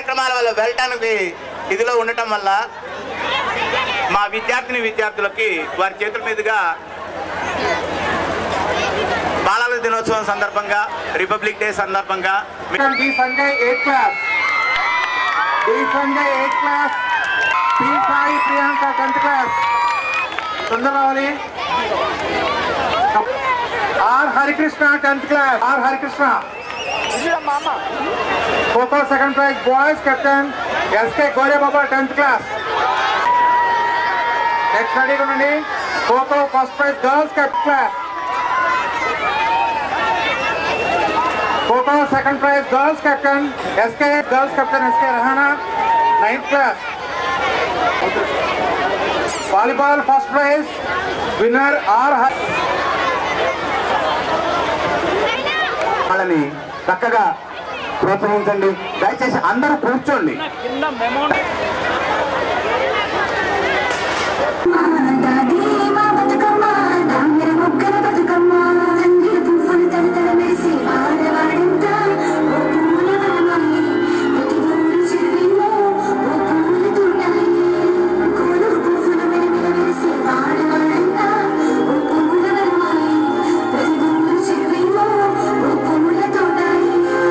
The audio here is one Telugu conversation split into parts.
కార్యక్రమాల వల్ల వెళ్ళటానికి ఇదిలో ఉండటం వల్ల మా విద్యార్థిని విద్యార్థులకి వారి చేతుల మీదుగా బాలల దినోత్సవం సందర్భంగా రిపబ్లిక్ డే సందర్భంగా D Sanjay eighth class D Sanjay eighth class P Sai Priyanka tenth class తొందర రావాలి R Harikrishna tenth class R Harikrishna kho kho second prize boys captain S K Gore Baba tenth class next రెడీగా ఉండండి kho kho first prize girls captain class kho kho second prize girls captain S K girls captain S K Rahana ninth class volleyball first prize winner R వాళ్ళని చక్కగా ప్రోత్సహించండి దయచేసి అందరూ కూర్చోండి దాది మా బతుకమ్మ దాంగర ముగ్గర బతుకమ్మ తండ్రి పువ్వులు తడతడ మెరిసి ఆడవాడంతా ఓ పూల వనమాలి ప్రతి ఊరు చెరువిలో ఓ పూల తోటాయి కోలు పువ్వులు మెరిమిల మెరిసి ఆడవాడంతా ఓ పూల వనమాలి ప్రతి ఊరు చెరువిలో ఓ పూల తోటాయి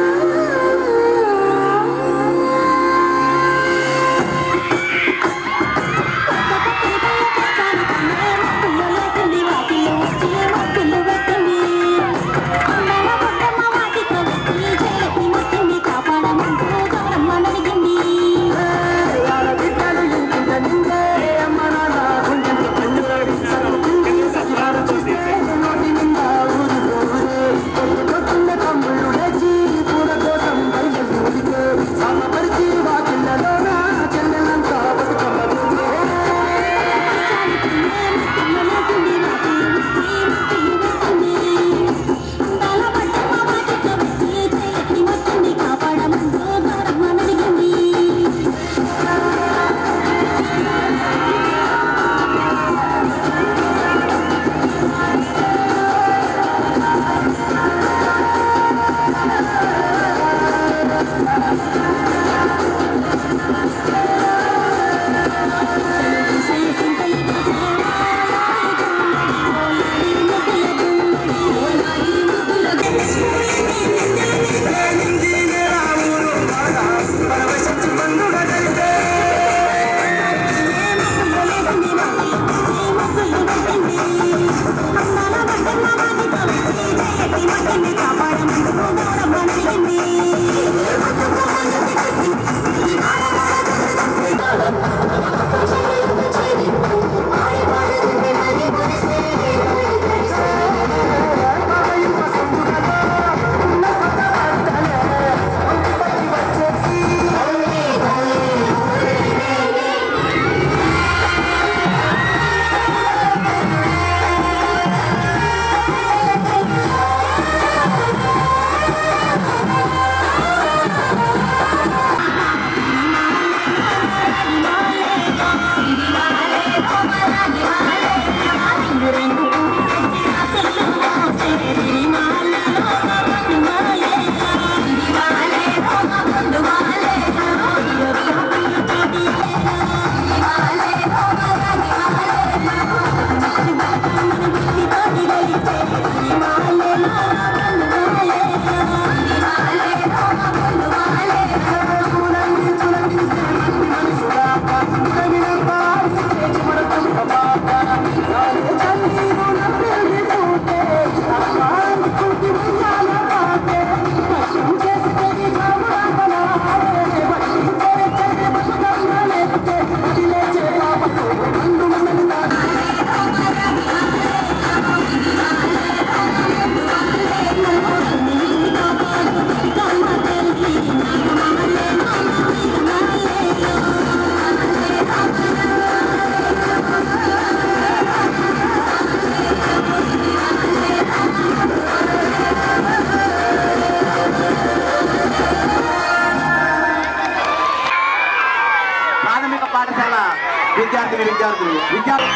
ప్రాథమిక పాఠశాల విద్యార్థిని విద్యార్థులు విద్యార్థి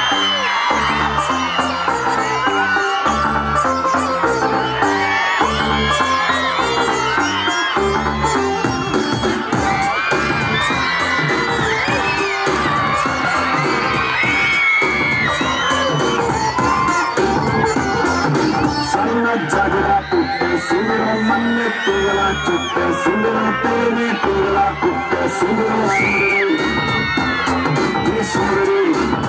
చుట్టే సుందరం తేనె తీగల కుట్టే సుందరం సుందరి ఈ సుందరి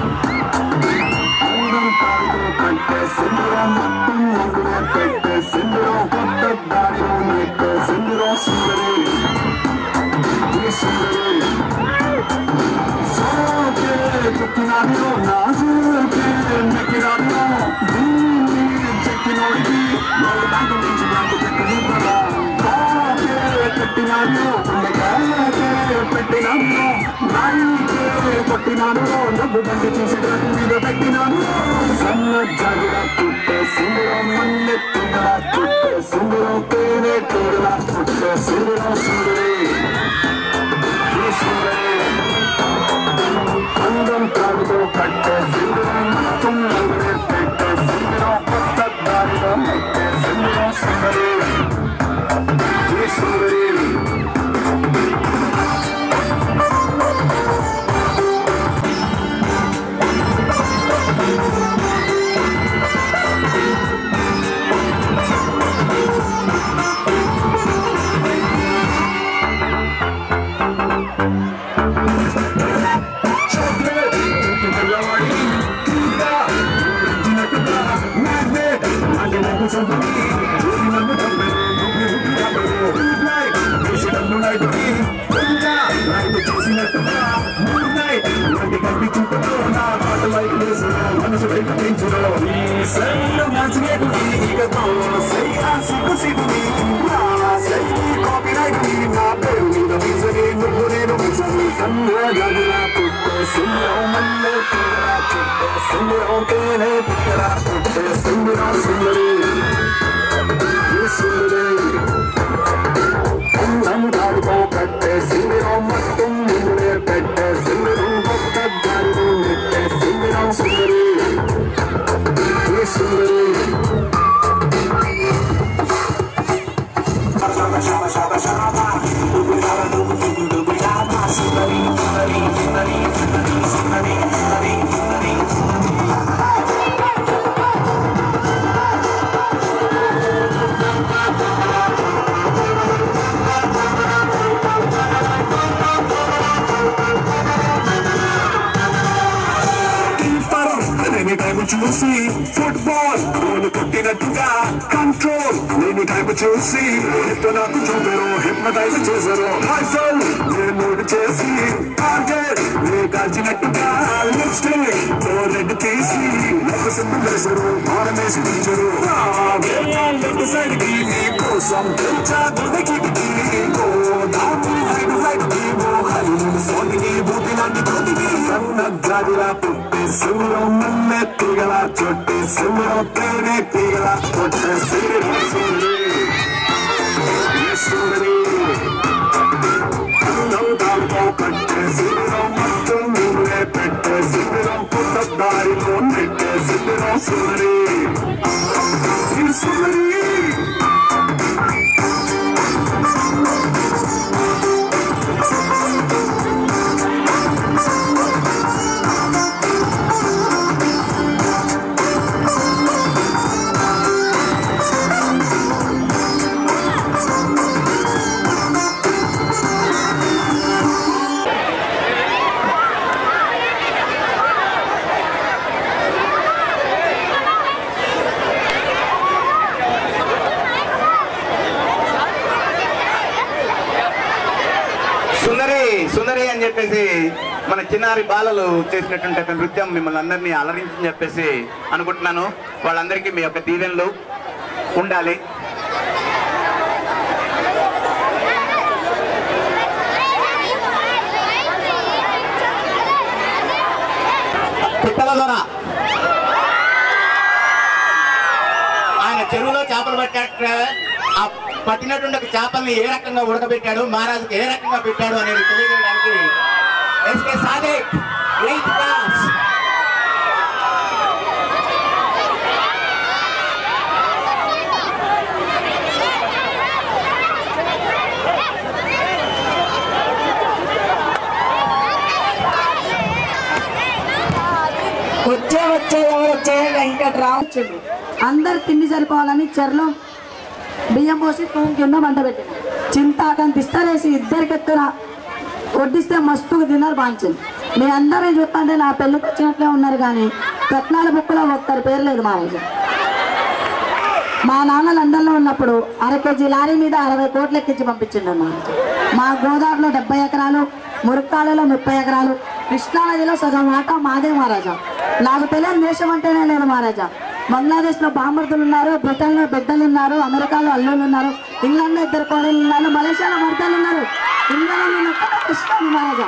అందం తాడుతో కట్టే సింధురం మొత్తం ముందునే పెట్టే సింధురం కొత్త దారిలో నెట్టే సింధురం సుందరి ఈ సుందరి సోకే చెక్కినాడిలో నాజుకే నెక్కినాడిలో దీన్ని చెక్కినోడికి మూడు బ్యాంకు నుంచి బ్యాంకు చెక్కనివ్వరా కాకే పెట్టినాడిలో ఉండగాకే పెట్టినాడిలో నాయికే కొట్టినాడులో డబ్బు బండి తీసి డ్రగ్ మీద పెట్టినాడు సన్న జాగిర పుట్టే సింధురం మల్లె తుంగల చుట్టే సింధురం తేనె తీగల చుట్టే సింధురం సుందరి ఈ సుందరి అందం తాడుతో కట్టే సింధురం మొత్తం నలుగురే పెట్టే సింధురం కొత్త దారిలో పెట్టే సింధురం సుందరి ఈ సుందరి సుందరి సుందరి అందం దారితో కట్టే సింగిరం మొత్తం ముందునే పెట్టే సింగిరం కొత్త దారిలో నెట్టే సింగిరం సుందరి ఈ సుందరి కీపర్ లేని టైం చూసి ఫుట్బాల్ గోలు కొట్టినట్టుగా కంట్రోల్ లేని టైం చూసి హిట్ నాకు చూపారు హిప్నటైజ్ చేశారు రైఫల్ నేను చేసి టార్గెట్ నే కాల్చినట్టుగా లిప్స్టిక్ రెడ్ తీసి ఒక సింపు వేశారు మారమేసి పిలిచారు లెఫ్ట్ సైడ్ కి నీ కోసం తెచ్చా గుడికి దాని రైట్ సైడ్ కి హరి సోటికి బూటి లాంటి తోటికి సన్న గాడిలా పుట్టి సింహం మల్లె తీగల చుట్టి సింహం తేనె తీగల కొట్టే సింహం సుందరి ఈ సుందరి అందం తాడుతో కట్టే సింహం మొత్తం నువ్వే పెట్టే సింహం కొత్త దారిలో నెట్టే సింహం సుందరి ఈ సుందరి సుందరి సుందరి అని చెప్పేసి మన చిన్నారి బాలలు చేసినటువంటి ఒక నృత్యం మిమ్మల్ని అందరినీ అలరించని చెప్పేసి అనుకుంటున్నాను వాళ్ళందరికీ మీ యొక్క దీవెనలు ఉండాలి పిట్టల దొర ఆయన చెరువులో చేపలు పట్టాక ఆ పట్టినటువంటి ఒక చేపల్ని ఏ రకంగా ఉడకబెట్టాడు మహారాజుకి ఏ రకంగా పెట్టాడు అనేది తెలియజేయడానికి ఎస్కే సాదిక్ ఎయిత్ క్లాస్ వచ్చే వచ్చే ఎవరు వచ్చే వెంకట్రావు వచ్చాడు అందరు తిండి సరిపోవాలని చెరలో బియ్యం పోసి తూము కింద మంట పెట్టిన చింతాకంత ఇస్తారేసి ఇద్దరికి ఎత్తున వడ్డిస్తే మస్తుగా తిన్నారు బాంచింది మీ అందరూ చూస్తుంటే నా పెళ్ళికి వచ్చినట్లే ఉన్నారు కానీ రత్నాల బుక్కులో ఒక్కరి పేరు లేదు మహారాజా మా నాన్న లండన్లో ఉన్నప్పుడు అర కేజీ లారీ మీద అరవై కోట్లు ఎక్కించి పంపించిండు అన్న మా గోదావరిలో డెబ్బై ఎకరాలు మురుక్కాలలో ముప్పై ఎకరాలు కృష్ణానదిలో సగం వాటా మాదే మహారాజా నాకు తెలియని దేశం అంటేనే లేదు మహారాజా బంగ్లాదేశ్లో బాంబర్తులు ఉన్నారు బ్రిటన్లో బిడ్డలు ఉన్నారు అమెరికాలో అల్లుళ్ళు ఉన్నారు ఇంగ్లాండ్లో ఇద్దరు కోడలు ఉన్నారు మలేషియాలో మర్దాలు ఉన్నారు ఇంగ్లాండ్లో ఉన్న ఒక్కటే కృష్ణ ఉంది మహారాజా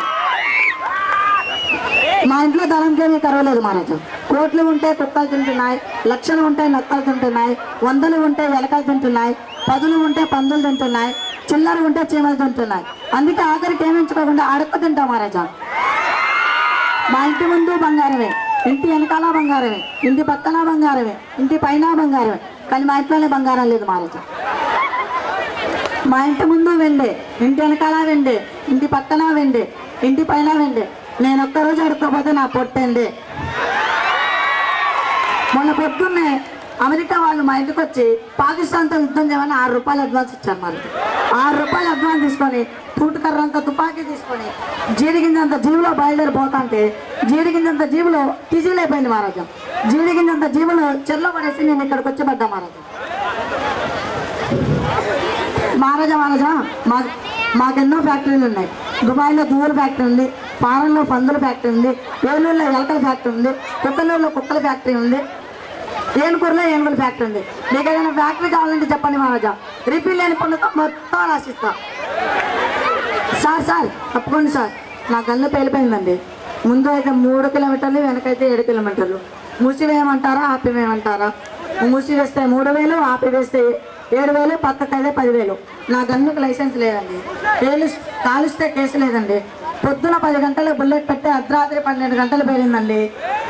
మా ఇంట్లో ధనంకేమీ కరవలేదు మహారాజు కోట్లు ఉంటే కుక్కలు తింటున్నాయి లక్షలు ఉంటే నక్కలు తింటున్నాయి వందలు ఉంటే ఎలకలు తింటున్నాయి పదులు ఉంటే పందులు తింటున్నాయి చిల్లర ఉంటే చీమలు తింటున్నాయి అందుకే ఆఖరికి ఏమించుకోకుండా అడక్క తింటాం మహారాజా మా ఇంటి ముందు బంగారమే ఇంటి వెనకాల బంగారమే ఇంటి పక్కన బంగారమే ఇంటి పైన బంగారమే కానీ మా ఇంట్లోనే బంగారం లేదు మహారాజా మా ఇంటి ముందు వెండే ఇంటి వెనకాల వెండే ఇంటి పక్కన వెండే ఇంటి పైన వెండే నేను ఒక్కరోజు అడుక్కోపోతే నా పొట్టండి మొన్న పొద్దున్నే అమెరికా వాళ్ళు మా ఇంటికి వచ్చి పాకిస్తాన్తో యుద్ధం చేయమని ఆరు రూపాయలు అడ్వాన్స్ ఇచ్చారు మరి ఆరు రూపాయలు అడ్వాన్స్ తీసుకొని పూటకర్రంత తుపాకీ తీసుకొని జీడిగింజంత జీవులో బయలుదేరిపోతాంటే జీడిగింజంత జీవులో టిజీలు అయిపోయింది మహారాజా జీడిగింజంత జీవులు చెల్లో పడేసి నేను ఇక్కడికి వచ్చి పడ్డా మహారాజా మహారాజా మహారాజా మా మాకెన్నో ఫ్యాక్టరీలు ఉన్నాయి దుబాయ్లో దువ్వుల ఫ్యాక్టరీ ఉంది పారంలో పందుల ఫ్యాక్టరీ ఉంది ఏలూరులో ఎలకల ఫ్యాక్టరీ ఉంది కుక్కలూరులో కుక్కల ఫ్యాక్టరీ ఉంది ఏనుకూరులో ఏనుగుల ఫ్యాక్టరీ ఉంది మీకు ఏదైనా ఫ్యాక్టరీ కావాలంటే చెప్పండి మహారాజా రిపీల్ లేని పనులతో మొత్తం రాసిస్తా సార్ సార్ తప్పకుండా సార్ నా గన్ను పేలిపోయిందండి ముందు అయితే మూడు కిలోమీటర్లు వెనకైతే ఏడు కిలోమీటర్లు మూసివేయమంటారా ఆపివేయమంటారా మూసివేస్తే మూడు వేలు ఆపివేస్తే ఏడు వేలు పక్కకైతే పదివేలు నా గన్నుకు లైసెన్స్ లేదండి పేలు కాలుస్తే కేసు లేదండి పొద్దున పది గంటలకు బుల్లెట్ పెట్టి అర్ధరాత్రి పన్నెండు గంటలు పేలిందండి